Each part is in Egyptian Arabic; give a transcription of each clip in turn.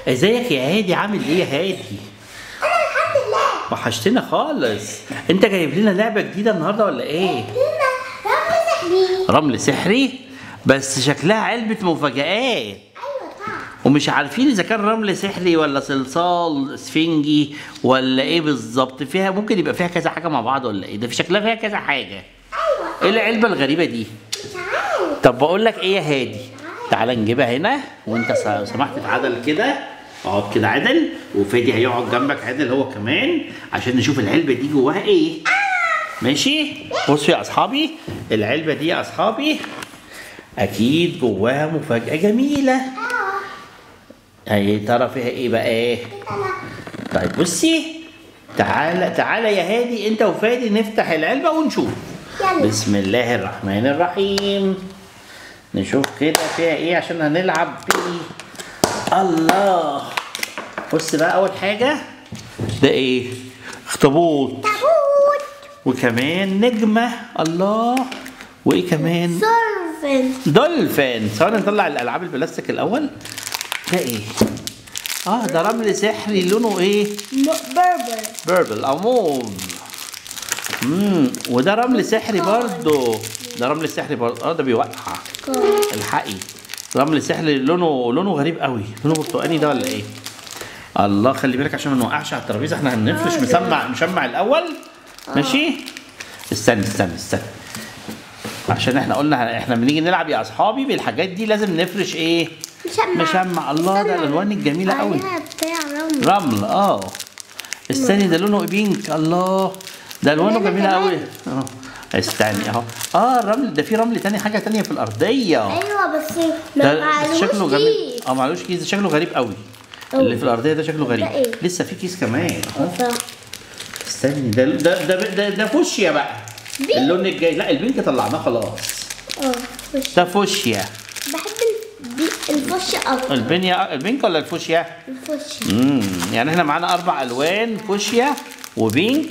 ازيك يا هادي عامل ايه يا هادي الحمد لله وحشتنا خالص انت جايب لنا لعبه جديده النهارده ولا ايه لنا رمل سحري رمل سحري بس شكلها علبه مفاجآت ايوه طبعا ومش عارفين اذا كان رمل سحري ولا صلصال اسفنجي ولا ايه بالظبط فيها ممكن يبقى فيها كذا حاجه مع بعض ولا ايه ده في شكلها فيها كذا حاجه ايوه ايه العلبه الغريبه دي مش عارف طب بقول لك ايه يا هادي تعالى نجيبها هنا وانت س- سمحت تعدل كده اقعد كده عدل وفادي هيقعد جنبك عدل هو كمان عشان نشوف العلبه دي جواها ايه ماشي بصوا يا اصحابي العلبه دي يا اصحابي اكيد جواها مفاجاه جميله يا ترى فيها ايه بقى ايه طيب بصي تعالى تعالى يا هادي انت وفادي نفتح العلبه ونشوف يلا بسم الله الرحمن الرحيم نشوف كده فيها ايه عشان هنلعب بيه الله بص بقى اول حاجه ده ايه اخطبوط تابوت وكمان نجمه الله وايه كمان سيرفن دولفين ثواني نطلع الالعاب البلاستيك الاول ده ايه اه ده رمل سحري لونه ايه بربر بيربل او موف امم وده رمل سحري برضه ده رمل سحري برضه اه ده بيوقع الحقي رمل سحري لونه لونه غريب قوي لونه برتقاني ده ولا ايه الله خلي بالك عشان ما نوقعش على الترابيزه احنا هنفرش آه، مسمع مشمع الاول ماشي استنى استنى استنى عشان احنا قلنا احنا بنيجي نلعب يا اصحابي بالحاجات دي لازم نفرش ايه مشمع مشمع الله ده الالوان الجميله قوي عليها بتاع رمل رمل اه استني ده لونه بينك الله ده الوانه وهنا جميله قوي كمان. اه استني اهو اه الرمل ده في رمل تاني حاجه تانية في الارضيه ايوه بس ما ده معلوش شكله جميل كيس. اه معلوش كيس ده شكله غريب قوي أوي. اللي في الارضيه ده شكله غريب ده إيه؟ لسه في كيس كمان اهو صح. استني ده ده ده ده, ده فوشيا بقى بينك. اللون الجاي لا البينك طلعناه خلاص اه فش ده فوشيا بحب البي- الفش اكتر البنيا البينك ولا الفوشيا الفش امم يعني احنا معانا اربع الوان فوشيا وبينك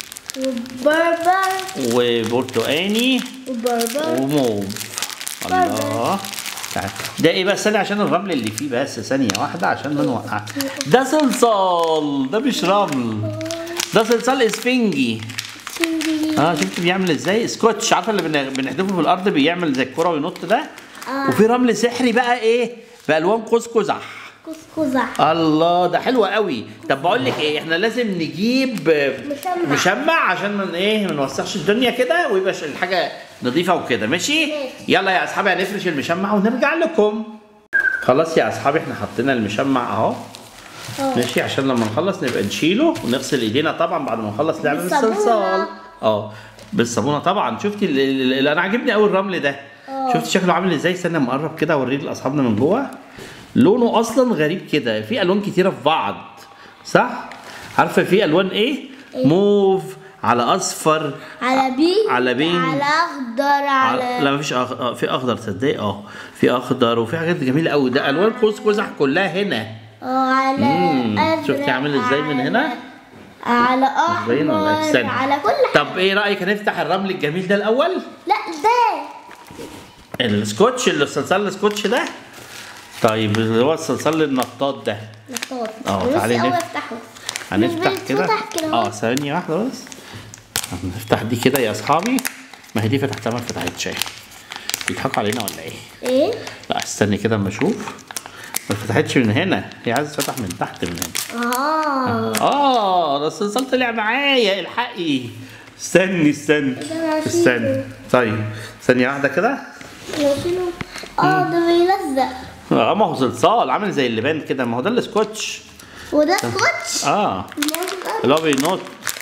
وبربر وبرتقاني وبربر وموف الله تعال. ده ايه بس استنى عشان الرمل اللي فيه بس ثانية واحدة عشان ما نوقع ده صلصال ده مش رمل ده صلصال اسفنجي اه شفت بيعمل ازاي سكوتش عارفه اللي بن- بنحدفه في الارض بيعمل زي الكرة وينط ده آه. وفي رمل سحري بقى ايه بالوان قوس قزح كسكسة الله ده حلو قوي طب بقول لك ايه احنا لازم نجيب مشمع. مشمع عشان من ايه ما نوسخش الدنيا كده ويبقى ش- الحاجه نظيفه وكده ماشي ماشي. يلا يا اصحابي هنفرش المشمع ونرجع لكم خلاص يا اصحابي احنا حطينا المشمع اهو اه. ماشي عشان لما نخلص نبقى نشيله ونغسل ايدينا طبعا بعد ما نخلص لعب بالصابونة. الصلصال اه بالصابونه طبعا شفتي ال- ال- ال- انا عاجبني قوي الرمل ده اه. شفتي شكله عامل ازاي استنى اما اقرب كده اوريه لاصحابنا من جوه لونه اصلا غريب كده في الوان كتيره في بعض صح عارفه في الوان ايه موف على اصفر على بينك على بينك. على اخضر على لا مفيش أخ... آه، في اخضر تصدقي اه في اخضر وفي حاجات جميله قوي ده الوان قوس قزح كلها هنا اه على مم. أزرق، شفتي عامل ازاي من هنا؟ على- على باين ولا إيه؟ احمر استنى. على كل حاجه طب ايه رايك هنفتح الرمل الجميل ده الاول لا ده السكوتش اللي الصلصال السكوتش ده طيب اللي هو الصلصال النطاط ده نطاط اه، بس تعالي أول نف- افتحه هنفتح مش كده بيتفتح كده اه ثانية واحدة بس هنفتح دي كده يا اصحابي ما هي دي فتحتها ما فتحتش اهي بيضحكوا علينا ولا ايه؟ ايه لا استني كده اما اشوف ما فتحتش من هنا هي عايزة تفتح من تحت من هنا اه اه ده الصلصال طلع معايا الحقي استني استني ده أنا هشيله. استني طيب ثانية واحدة كده نشيله اه ده بيلزق اه ما هو صلصال عامل زي اللبان كده ما هو ده السكوتش وده سكوتش اه مصدر اللي هو بينط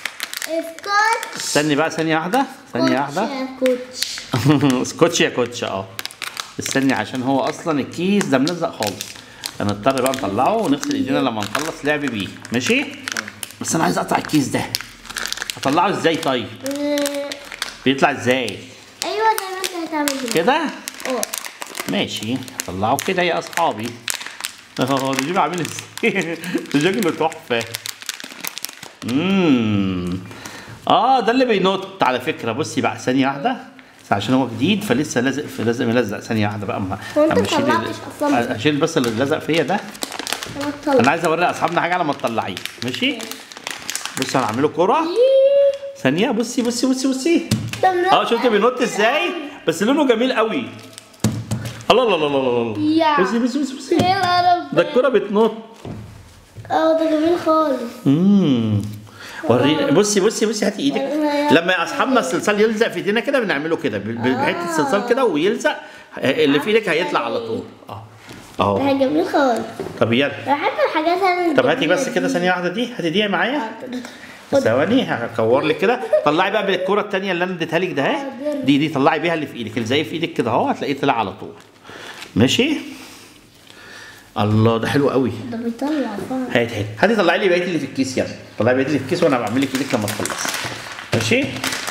سكوتش استني بقى ثانية واحدة ثانية واحدة كوتش سكوتش يا كوتش اه استني عشان هو اصلا الكيس ده ملزق خالص هنضطر بقى نطلعه ونغسل ايدينا لما نخلص لعب بيه ماشي بس انا عايز اقطع الكيس ده اطلعه ازاي طيب آه، بيطلع ازاي ايوه زي ما انت هتعمل كده كده اه ماشي طلعه كده يا اصحابي اه ده شكله عامل ازاي ده شكله تحفه امم اه ده اللي بينط على فكره بصي بقى ثانيه واحده بس عشان هو جديد فلسه لازق في لازق ملزق ثانيه واحده بقى اما هو انت أما أشيل ال- مطلعتش أصلاً؟ اشيل بس اللي لزق فيا ده لما تطلع انا عايز اوري اصحابنا حاجه لما تطلعيه ماشي بص هنعمله كوره ثانيه بصي بصي بصي بصي اه شفت بينط ازاي بس لونه جميل قوي الله الله الله الله الله يا. بصي بصي بصي بصي ايه القرف ده الكوره بتنط اه ده جميل خالص امم وريني بصي بصي بصي هاتي ايدك لما اصحابنا الصلصال يلزق في ايدينا كده بنعمله كده ب- ب- بحته الصلصال كده ويلزق اللي في ايدك هيطلع على طول اه اهو ده جميل خالص طب يلا بحب الحاجات انا طب هاتي بس كده ثانيه واحده دي هاتي دي معايا ثواني هكور لك كده طلعي بقى بالكره الثانيه اللي انا اديتها لك ده اهي دي دي طلعي بيها اللي في ايدك الزقي في ايدك كده اهو هتلاقيه طلع على طول ماشي الله ده حلو قوي ده بيطلع فعلا هات هات هاتي طلعي لي بقيه اللي في الكيس يلا طلعي بقيه اللي في الكيس وانا بعمل لك ايدك لما تخلص ماشي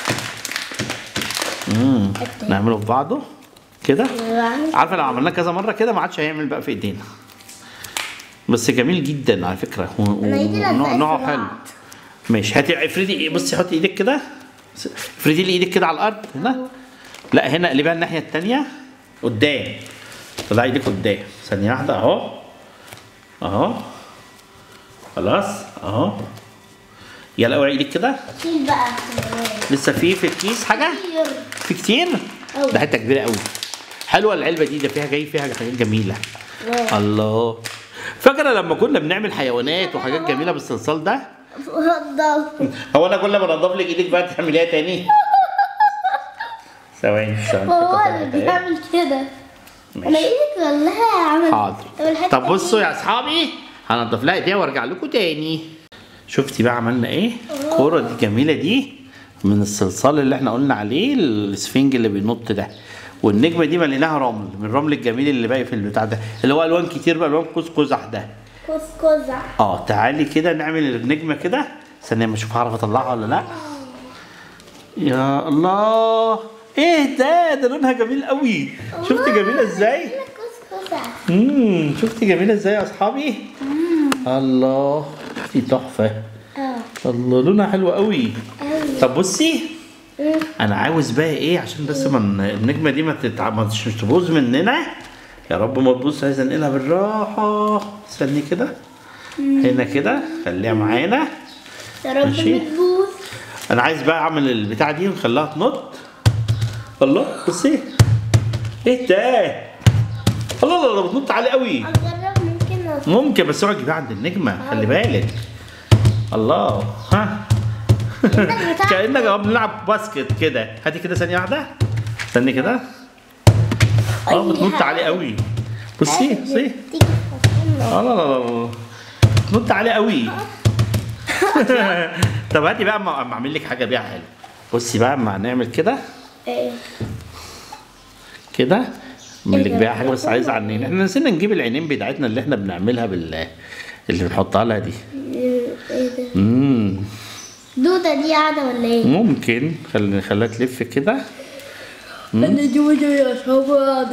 امم نعمله في بعضه كده عارفه لو عملناه كذا مره كده ما عادش هيعمل بقى في ايدينا بس جميل جدا على فكره و- و- انا ايدي ونوع- لزقت نوعه في حلو بعض. ماشي هاتي افردي بصي حطي ايدك كده افردي لي ايدك كده على الارض هنا لا هنا قلبيها الناحيه الثانيه قدام طلعي ايدك قدام ثانيه واحده اهو اهو خلاص اهو يلا اوعي ايدك كده شيل بقى لسه في في الكيس حاجه كتير. في كتير أوي. ده حته كبيره قوي حلوه العلبه دي ده فيها جاي فيها حاجات جميله واو. الله فاكره لما كنا بنعمل حيوانات وحاجات جميله بالصلصال ده ده هو انا كل ما انضف لك ايدك بقى تعمليها تاني ثواني ثواني هو حتة اللي ثلاثة أهي. بيعمل كده انا ماشي. ايدي كلها عملت حاضر طب الحتة طب بصوا دي- يا اصحابي هنضف لها ايديها وارجع لكم تاني شفتي بقى عملنا ايه الكوره دي جميله دي من الصلصال اللي احنا قلنا عليه الاسفنج اللي بينط ده والنجمه دي مليناها رمل من الرمل الجميل اللي باقي في البتاع ده اللي هو الوان كتير بقى الوان قوس قزح ده كسكسة اه تعالي كده نعمل النجمه كده استنى ما اشوف هعرف اطلعها ولا لا يا الله ايه ده ده لونها جميل قوي شفتي جميله ازاي كسكسة امم شفتي جميله ازاي يا اصحابي الله دي تحفه اه الله لونها حلو قوي أوي. طب بصي مم. انا عاوز بقى ايه عشان بس ما ن- النجمه دي ما تتع... ما تش- مش تبوظ مننا يا رب ما تبوظ عايز انقلها بالراحه استني كده هنا كده خليها معانا يا رب ماشي. ما تبوظ انا عايز بقى اعمل البتاعه دي ونخليها تنط الله بصي ايه ده الله الله الله بتنط عالي قوي اجرب ممكن أ- ممكن بس اقعد تجيبها عند النجمه خلي بالك الله ها بتاع- كانك أهو بنلعب باسكت كده هاتي كده ثانيه واحده استني كده اه أي بتنط حاجة. عالي قوي بصي بصي تيجي في اه لا لا لا لا بتنط عالي قوي طب هاتي بقى اما أما اعمل لك حاجه بيها حلو بصي بقى اما هنعمل كده ايه كده اعمل لك إيه ده؟ بيها حاجه بس عايز عنين احنا نسينا نجيب العينين بتاعتنا اللي احنا بنعملها بال اللي بنحطها لها دي ايه ده امم دودة دي قاعدة ولا ايه؟ ممكن خلي نخليها تلف كده انا دودة يا شباب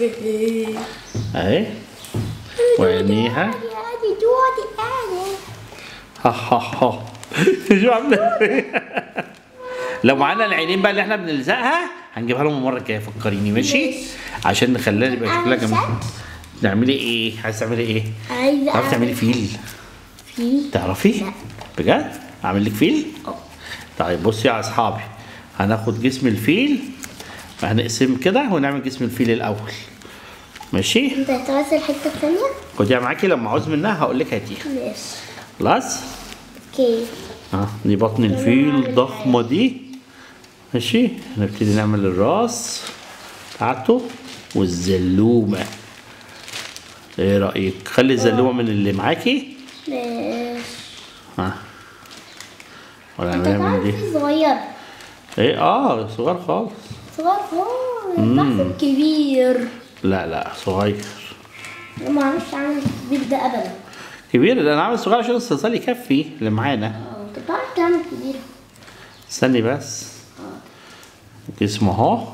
اهي وعينيها عادي دودة قاعدة ها ها ها شو عامله إيه؟ لو معانا العينين بقى اللي احنا بنلزقها هنجيبها لهم المره الجايه فكريني ماشي عشان نخليها يبقى شكلها جميل تعملي ايه عايز تعملي ايه عايزة تعرفي تعملي أعمل فيل فيه تعرفي لا. بجد اعمل لك فيل اه. طيب بصي يا اصحابي هناخد جسم الفيل هنقسم كده ونعمل جسم الفيل الاول ماشي انت هتغسل الحتة الثانية؟ خديها معاكي لما عاوز منها هقول لك هاتيها ماشي خلاص اوكي ها دي بطن الفيل الضخمه دي ماشي هنبتدي نعمل الراس بتاعته والزلومه ايه رايك خلي الزلومه من اللي معاكي ماشي ها ولا انت هنعمل تعرف دي في صغير ايه اه صغير خالص صغير خالص بحسب كبير لا لا صغير ما اعرفش عامل كبير ده ابدا كبير ده انا عامل صغير عشان الصلصال يكفي اللي معانا اه انت بتعرف تعمل كبير استني بس جسمه اهو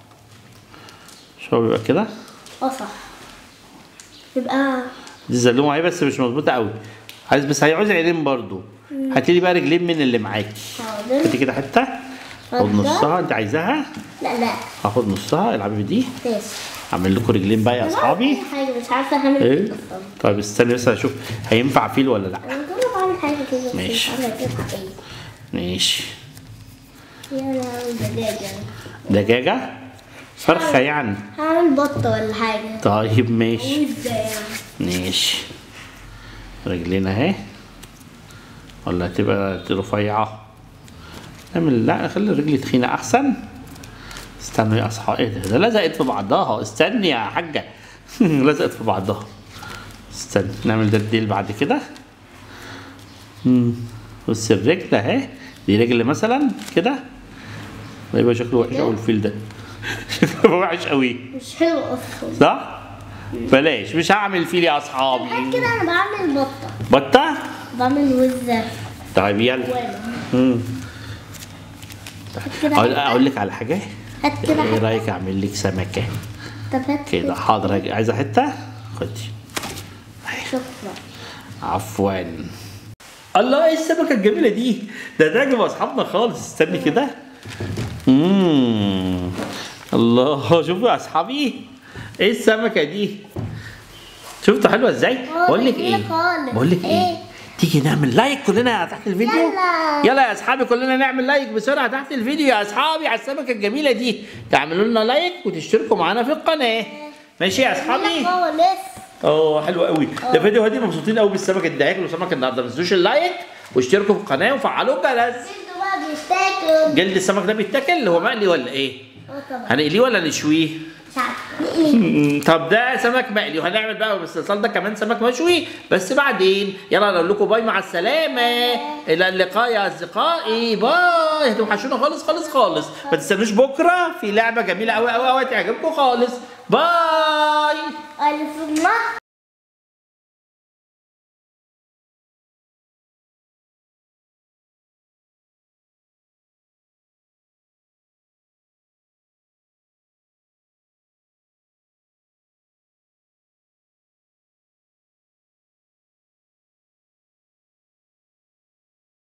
شو بيبقى كده اه صح يبقى دي الزلومه اهي بس مش مظبوطه قوي عايز بس هيعوز عينين برضو هاتي لي بقى رجلين من اللي معاكي حاضر هاتي كده حته خد اتفضل. نصها انت عايزاها لا لا هاخد نصها العبي بدي ماشي اعمل لكم رجلين بقى يا اصحابي أي حاجة مش عارفة هعمل ايه إيه أصلا طيب استني بس اشوف هينفع فيل ولا لا أنا جرب أعمل حاجة كده بس ماشي. مش عارفة أجيبها إيه ماشي يا لهوي دجاجة دجاجة فرخة يعني هعمل بطة ولا حاجة طيب ماشي وزة يعني ماشي رجلين اهي ولا تبقى رفيعة نعمل لا خلي الرجل تخينة أحسن استنوا يا أصحابي ايه ده ده لزقت في بعضها استني يا حاجة لزقت في بعضها استني نعمل ده الديل بعد كده مم. بص الرجل اهي دي رجل مثلا كده ده يبقى شكله وحش أوي الفيل ده شكله وحش أوي مش حلو أصلا صح؟ بلاش مش هعمل فيل يا اصحابي غير كده أنا بعمل بطة بطة؟ بعمل وزة طيب يلا وانا مم. هات كده اقول حتة. اقول لك على حاجه هات كده ايه حتة. رايك اعمل لك سمكه طب هات كده حاضر عايزه حته خدي شكرا عفوا الله ايه السمكه الجميله دي ده تعجب اصحابنا خالص استني كده امم الله شوفوا يا اصحابي ايه السمكه دي شفتوا حلوه ازاي اه، بقول لك جميلة ايه خالص. بقول لك ايه ايه؟ تيجي نعمل لايك كلنا تحت الفيديو يلا. يلا يا اصحابي كلنا نعمل لايك بسرعه تحت الفيديو يا اصحابي على السمكه الجميله دي تعملوا لنا لايك وتشتركوا معانا في القناه ماشي يا اصحابي جميلة خالص اه حلو قوي ده فيديو هادي مبسوطين قوي بالسمك اللي هياكلوا سمك النهارده ما تنسوش اللايك واشتركوا في القناه وفعلوا الجرس جلده بقى بيتاكل جلد السمك ده بيتاكل هو مقلي ولا ايه اه طبعا هنقليه ولا نشويه مش عارفة طب ده سمك مقلي وهنعمل بقى بالصلصال ده كمان سمك مشوي بس بعدين يلا نقول لكم باي مع السلامه الى اللقاء يا اصدقائي باي هتوحشونا خالص خالص خالص ما تستنوش بكره في لعبه جميله قوي قوي قوي تعجبكم خالص باي الف